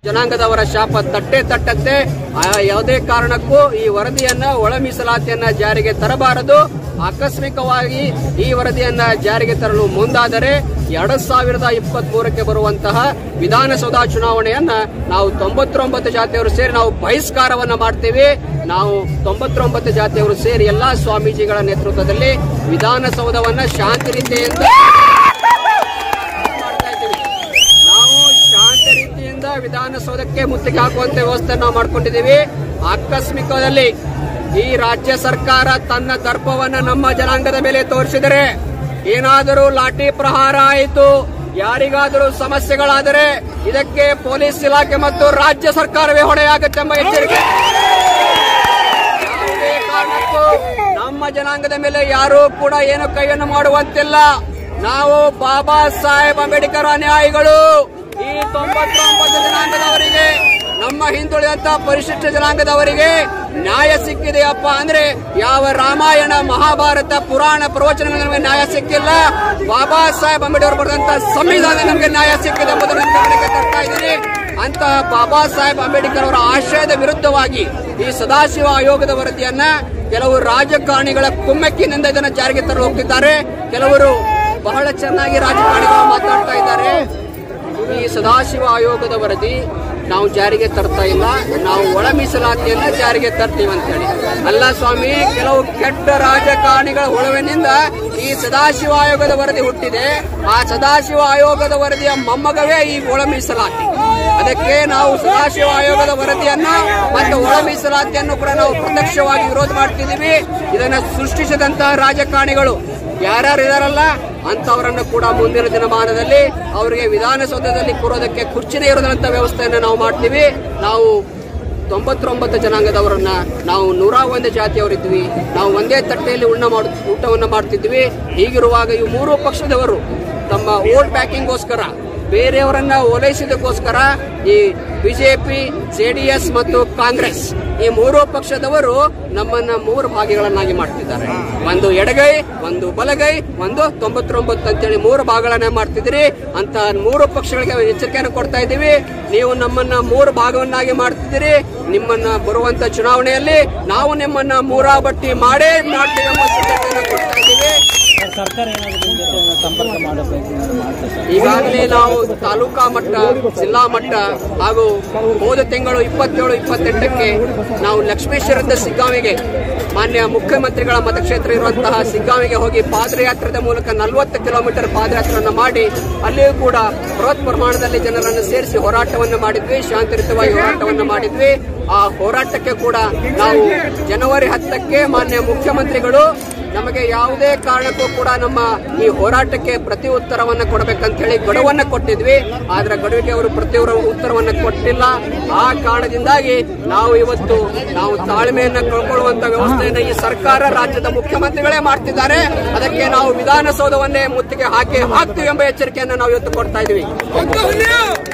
ಜನಾಂಗದವರ ಶಾಪ ತಟ್ಟೆ ತಟ್ಟತ್ತೆ ಆ ಯಾವುದೇ ಕಾರಣಕ್ಕೂ ಈ ವರದಿಯನ್ನ ಒಳ ಮೀಸಲಾತಿಯನ್ನ ಜಾರಿಗೆ ತರಬಾರದು ಆಕಸ್ಮಿಕವಾಗಿ ಈ ವರದಿಯನ್ನ ಜಾರಿಗೆ ತರಲು ಮುಂದಾದರೆ ಎರಡ್ ಸಾವಿರದ ಇಪ್ಪತ್ತ್ ಮೂರಕ್ಕೆ ಬರುವಂತಹ ವಿಧಾನಸೌಧ ಚುನಾವಣೆಯನ್ನ ನಾವು ತೊಂಬತ್ತೊಂಬತ್ತು ಜಾತಿಯವರು ಸೇರಿ ನಾವು ಬಹಿಷ್ಕಾರವನ್ನ ಮಾಡ್ತೇವೆ ನಾವು ತೊಂಬತ್ತೊಂಬತ್ತು ಜಾತಿಯವರು ಸೇರಿ ಎಲ್ಲಾ ಸ್ವಾಮೀಜಿಗಳ ನೇತೃತ್ವದಲ್ಲಿ ವಿಧಾನಸೌಧವನ್ನ ಶಾಂತಿ ರೀತಿಯಿಂದ ಮಾಡ್ತಾ ಇದ್ದೀವಿ ನಾವು ಶಾಂತ ರೀತಿಯಿಂದ ವಿಧಾನಸೌಧಕ್ಕೆ ಮುತ್ತಿಗೆ ಹಾಕುವಂತ ವ್ಯವಸ್ಥೆ ನಾವು ಮಾಡ್ಕೊಂಡಿದ್ದೀವಿ ಆಕಸ್ಮಿಕದಲ್ಲಿ ಈ ರಾಜ್ಯ ಸರ್ಕಾರ ತನ್ನ ದರ್ಪವನ್ನ ನಮ್ಮ ಜನಾಂಗದ ಮೇಲೆ ತೋರಿಸಿದರೆ ಏನಾದರೂ ಲಾಠಿ ಪ್ರಹಾರ ಆಯಿತು ಯಾರಿಗಾದರೂ ಸಮಸ್ಯೆಗಳಾದರೆ ಇದಕ್ಕೆ ಪೊಲೀಸ್ ಇಲಾಖೆ ಮತ್ತು ರಾಜ್ಯ ಸರ್ಕಾರವೇ ಹೊಣೆಯಾಗುತ್ತೆ ಎಂಬ ಎಚ್ಚರಿಕೆ ಯಾವುದೇ ಕಾರಣಕ್ಕೂ ನಮ್ಮ ಜನಾಂಗದ ಮೇಲೆ ಯಾರೂ ಕೂಡ ಏನು ಕೈಯನ್ನು ಮಾಡುವಂತಿಲ್ಲ ನಾವು ಬಾಬಾ ಸಾಹೇಬ್ ಅಂಬೇಡ್ಕರ್ ಅನುಯಾಯಿಗಳು ಈ ತೊಂಬತ್ತೊಂಬತ್ತು ಜನಾಂಗದವರಿಗೆ ನಮ್ಮ ಹಿಂದುಳಿದಂತ ಪರಿಶಿಷ್ಟ ಜನಾಂಗದವರಿಗೆ ನ್ಯಾಯ ಸಿಕ್ಕಿದೆಯಪ್ಪ ಅಂದ್ರೆ ಯಾವ ರಾಮಾಯಣ ಮಹಾಭಾರತ ಪುರಾಣ ಪ್ರವಚನ ನಮಗೆ ನ್ಯಾಯ ಸಿಕ್ಕಿಲ್ಲ ಬಾಬಾ ಸಾಹೇಬ್ ಅಂಬೇಡ್ಕರ್ ಬರೆದಂತ ಸಂವಿಧಾನ ನಮಗೆ ನ್ಯಾಯ ಸಿಕ್ಕಿದೆ ಎಂಬುದನ್ನು ಗಮನಕ್ಕೆ ತರ್ತಾ ಇದ್ದೀನಿ ಅಂತ ಬಾಬಾ ಸಾಹೇಬ್ ಅಂಬೇಡ್ಕರ್ ಅವರ ಆಶಯದ ವಿರುದ್ಧವಾಗಿ ಈ ಸದಾಶಿವ ಆಯೋಗದ ವರದಿಯನ್ನ ಕೆಲವು ರಾಜಕಾರಣಿಗಳ ಕುಮ್ಮಕ್ಕಿನಿಂದ ಇದನ್ನು ಜಾರಿಗೆ ತರಲು ಹೋಗ್ತಿದ್ದಾರೆ ಕೆಲವರು ಬಹಳ ಚೆನ್ನಾಗಿ ರಾಜಕಾರಣಿಗಳು ಮಾತಾಡ್ತಾ ಇದ್ದಾರೆ ಈ ಸದಾಶಿವ ಆಯೋಗದ ವರದಿ ನಾವು ಜಾರಿಗೆ ತರ್ತಾ ಇಲ್ಲ ನಾವು ಒಳ ಮೀಸಲಾತಿಯನ್ನ ಜಾರಿಗೆ ತರ್ತೀವಿ ಅಂತೇಳಿ ಅಲ್ಲ ಸ್ವಾಮಿ ಕೆಲವು ಕೆಟ್ಟ ರಾಜಕಾರಣಿಗಳ ಹೊಳವಿನಿಂದ ಈ ಸದಾಶಿವ ಆಯೋಗದ ವರದಿ ಹುಟ್ಟಿದೆ ಆ ಸದಾಶಿವ ಆಯೋಗದ ವರದಿಯ ಮೊಮ್ಮಗವೇ ಈ ಒಳ ಮೀಸಲಾತಿ ಅದಕ್ಕೆ ನಾವು ಸದಾಶಿವ ಆಯೋಗದ ವರದಿಯನ್ನ ಮತ್ತು ಒಳ ಮೀಸಲಾತಿಯನ್ನು ಕೂಡ ನಾವು ಪ್ರತ್ಯಕ್ಷವಾಗಿ ವಿರೋಧ ಮಾಡ್ತಿದ್ದೀವಿ ಇದನ್ನ ಸೃಷ್ಟಿಸಿದಂತಹ ರಾಜಕಾರಣಿಗಳು ಯಾರ್ಯಾರು ಇದಾರಲ್ಲ ಅಂತವರನ್ನು ಕೂಡ ಮುಂದಿನ ದಿನಮಾನದಲ್ಲಿ ಅವರಿಗೆ ವಿಧಾನಸೌಧದಲ್ಲಿ ಕೂರೋದಕ್ಕೆ ಕುರ್ಚಿನೇ ಇರೋದಂತ ವ್ಯವಸ್ಥೆಯನ್ನು ನಾವು ಮಾಡ್ತೀವಿ ನಾವು ತೊಂಬತ್ತೊಂಬತ್ತು ಜನಾಂಗದವರನ್ನ ನಾವು ನೂರ ಒಂದು ಜಾತಿಯವರಿದ್ವಿ ನಾವು ಒಂದೇ ತಟ್ಟೆಯಲ್ಲಿ ಉಣ್ಣ ಮಾಡು ಊಟವನ್ನು ಮಾಡ್ತಿದ್ವಿ ಹೀಗಿರುವಾಗ ಈ ಮೂರು ಪಕ್ಷದವರು ತಮ್ಮ ವೋಟ್ ಬ್ಯಾಂಕಿಂಗ್ಗೋಸ್ಕರ ಬೇರೆಯವರನ್ನ ಓಲೈಸಿದಕ್ಕೋಸ್ಕರ ಈ ಬಿಜೆಪಿ ಜೆಡಿಎಸ್ ಮತ್ತು ಕಾಂಗ್ರೆಸ್ ಈ ಮೂರು ಪಕ್ಷದವರು ನಮ್ಮನ್ನ ಮೂರು ಭಾಗಿಗಳನ್ನಾಗಿ ಮಾಡ್ತಿದ್ದಾರೆ ಒಂದು ಎಡಗೈ ಒಂದು ಬಲಗೈ ಒಂದು ತೊಂಬತ್ತೊಂಬತ್ತು ಅಂತೇಳಿ ಮೂರು ಭಾಗಗಳನ್ನ ಮಾಡ್ತಿದ್ದೀರಿ ಅಂತ ಮೂರು ಪಕ್ಷಗಳಿಗೆ ಎಚ್ಚರಿಕೆಯನ್ನು ಕೊಡ್ತಾ ಇದ್ದೀವಿ ನೀವು ನಮ್ಮನ್ನ ಮೂರು ಭಾಗವನ್ನಾಗಿ ಮಾಡ್ತಿದ್ದೀರಿ ನಿಮ್ಮನ್ನ ಬರುವಂತ ಚುನಾವಣೆಯಲ್ಲಿ ನಾವು ನಿಮ್ಮನ್ನ ಮೂರಾ ಬಟ್ಟಿ ಮಾಡೇ ಮಾಡ್ತೀವಿ ಎಂಬ ಸೂಚನೆಯನ್ನು ಕೊಡ್ತಾ ಇದ್ದೀವಿ ಸರ್ಕಾರ ಏನಾದ್ರು ನಿಮ್ ಜೊತೆ ಸಂಪರ್ಕ ಮಾಡೋ ಪ್ರಯತ್ನ ಏನಾದ್ರು ಮಾಡ್ತಾ ಸರ್ ಈಗಾಗಲೇ ನಾವು ತಾಲೂಕಾ ಮಟ್ಟ ಜಿಲ್ಲಾ ಮಟ್ಟ ಹಾಗೂ ಹೋದ ತಿಂಗಳು ಇಪ್ಪತ್ತೇಳು ಇಪ್ಪತ್ತೆಂಟಕ್ಕೆ ನಾವು ಲಕ್ಷ್ಮೇಶ್ವರದ ಸಿಗ್ಗಾವಿಗೆ ಮಾನ್ಯ ಮುಖ್ಯಮಂತ್ರಿಗಳ ಮತಕ್ಷೇತ್ರ ಇರುವಂತಹ ಸಿಗ್ಗಾವಿಗೆ ಹೋಗಿ ಪಾದಯಾತ್ರದ ಮೂಲಕ ನಲವತ್ತು ಕಿಲೋಮೀಟರ್ ಪಾದಯಾತ್ರೆಯನ್ನು ಮಾಡಿ ಅಲ್ಲಿಯೂ ಕೂಡ ಬೃಹತ್ ಪ್ರಮಾಣದಲ್ಲಿ ಜನರನ್ನು ಸೇರಿಸಿ ಹೋರಾಟವನ್ನು ಮಾಡಿದ್ವಿ ಶಾಂತಿಯುತವಾಗಿ ಹೋರಾಟವನ್ನು ಮಾಡಿದ್ವಿ ಆ ಹೋರಾಟಕ್ಕೆ ಕೂಡ ನಾವು ಜನವರಿ ಹತ್ತಕ್ಕೆ ಮಾನ್ಯ ಮುಖ್ಯಮಂತ್ರಿಗಳು ನಮಗೆ ಯಾವುದೇ ಕಾರಣಕ್ಕೂ ಕೂಡ ನಮ್ಮ ಈ ಹೋರಾಟಕ್ಕೆ ಪ್ರತಿ ಉತ್ತರವನ್ನ ಕೊಡಬೇಕಂತ ಹೇಳಿ ಗಡುವನ್ನ ಕೊಟ್ಟಿದ್ವಿ ಆದ್ರೆ ಗಡುವಿಗೆ ಅವರು ಪ್ರತಿ ಉತ್ತರವನ್ನ ಕೊಟ್ಟಿಲ್ಲ ಆ ಕಾರಣದಿಂದಾಗಿ ನಾವು ಇವತ್ತು ನಾವು ತಾಳ್ಮೆಯನ್ನ ಕಳ್ಕೊಳ್ಳುವಂತ ವ್ಯವಸ್ಥೆಯನ್ನ ಈ ಸರ್ಕಾರ ರಾಜ್ಯದ ಮುಖ್ಯಮಂತ್ರಿಗಳೇ ಮಾಡ್ತಿದ್ದಾರೆ ಅದಕ್ಕೆ ನಾವು ವಿಧಾನಸೌಧವನ್ನೇ ಮುತ್ತಿಗೆ ಹಾಕಿ ಹಾಕ್ತೀವಿ ಎಂಬ ಎಚ್ಚರಿಕೆಯನ್ನು ನಾವು ಇವತ್ತು ಕೊಡ್ತಾ ಇದೀವಿ